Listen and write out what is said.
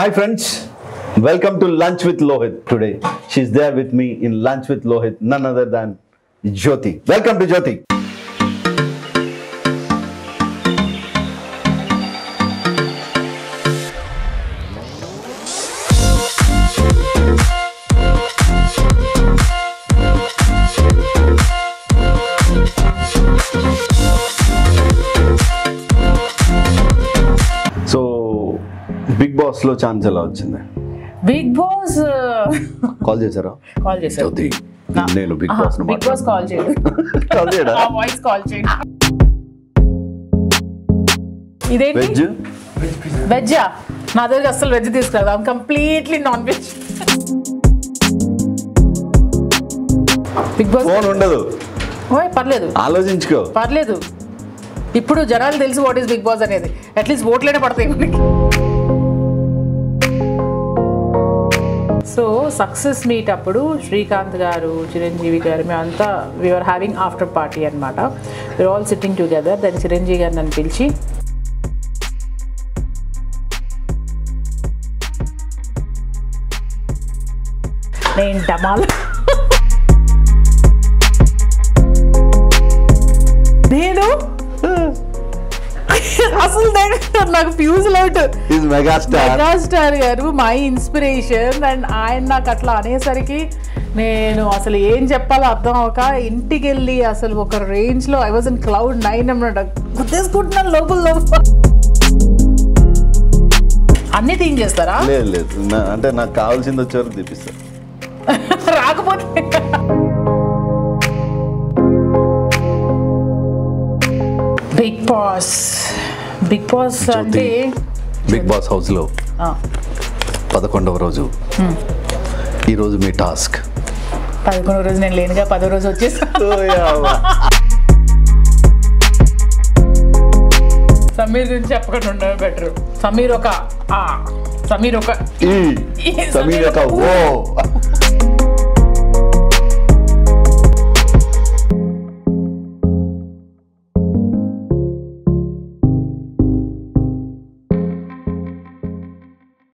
Hi friends, welcome to Lunch with Lohit today. She's there with me in Lunch with Lohit, none other than Jyoti. Welcome to Jyoti. So big boss లో chance ఎలా వచ్చింది big boss call చేశారా call చేశారు జ్యోతి నేను big boss big boss call చేయడు call చేయడా ఆ voice call చేయడు ఇదేంటి వెజ్ వెజ్జా నా దగ్గర అసలు వెజ్ తీసుకురాదు I'm completely non veg Bigg Boss phone ఉండదు ఓయ్ పర్లేదు ఆలోచించుకో పర్లేదు ఇప్పుడు జనాలు తెలుసు వాట్ ఈస్ బిగ్ బాస్ అనేది అట్లీస్ట్ ఓట్లైనా పడతాయి మనకి సో సక్సెస్ మీట్ అప్పుడు శ్రీకాంత్ గారు చిరంజీవి గారు మేమంతా వీఆర్ హ్యావింగ్ ఆఫ్టర్ పార్టీ అనమాట వీఆర్ ఆల్ సిట్టింగ్ టుగెదర్ దాని చిరంజీవి గారు నన్ను పిలిచి నేను డమాల్ నేను అసలు నేను- నాకు fuse out is megastar megastar garu my inspiration and ఆయన నాకు అట్లా అనేసరికి నేను అసలు ఏం చెప్పాలో అర్థం అవ్వక ఇంటికి వెళ్ళి అసలు ఒక రేంజ్ లో I was in cloud nine అన్నమాట గుద్దేసుకుంటున్నాను లోపల లోపల అన్ని థింక్ చేస్తారా లేదు లేదు నా- అంటే నాకు కావాల్సింది వచ్చే వరకు తెప్పిస్తా రాకపోతే బిగ్ బాస్ బిగ్ బాస్ అంటే బిగ్ బాస్ హౌస్ లో ఆ, పదకొండవ రోజు ఈ రోజు మీ టాస్క్ పదకొండో రోజు నేను లేనుగా పదో రోజు వచ్చేసా సమీర్ గురించి చెప్పకుండా ఉండడం బెటర్ సమీర్ ఒక ఆ సమీర్ ఒక ఈ సమీర్ యొక్క ఓ